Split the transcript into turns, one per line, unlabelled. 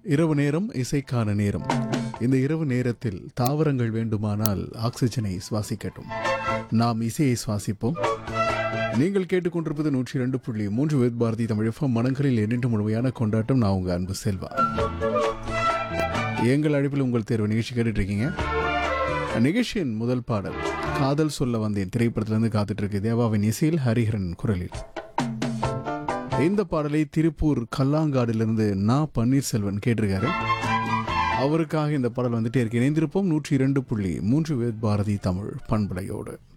இரவு நேரம் இசைக்கான நேரம் இந்த இரவு நேரத்தில் தாவரங்கள் வேண்டுமானால் ஆக்சிஜனை சுவாசிக்கட்டும் நாம் இசையை சுவாசிப்போம் நீங்கள் கேட்டுக்கொண்டிருப்பது நூற்றி ரெண்டு புள்ளி மூன்று வேத் பாரதி தமிழ் எஃப்எம் மனங்களில் எண்ணிட்டு முழுமையான கொண்டாட்டம் நான் உங்க அன்பு செல்வா எங்கள் அழைப்பில் உங்கள் தேர்வு நிகழ்ச்சி கேட்டுட்டு இருக்கீங்க நிகழ்ச்சியின் முதல் பாடல் காதல் சொல்ல வந்தேன் திரைப்படத்திலிருந்து காத்துட்டு இருக்கு தேவாவின் இசையில் ஹரிஹரன் குரலில் இந்த பாடலை திருப்பூர் கல்லாங்காடிலிருந்து நா பன்னீர்செல்வன் கேட்டிருக்காரு அவருக்காக இந்த பாடல் வந்துட்டே இருக்கு இணைந்திருப்போம் நூற்றி இரண்டு புள்ளி மூன்று வேத் பாரதி தமிழ் பண்பலையோடு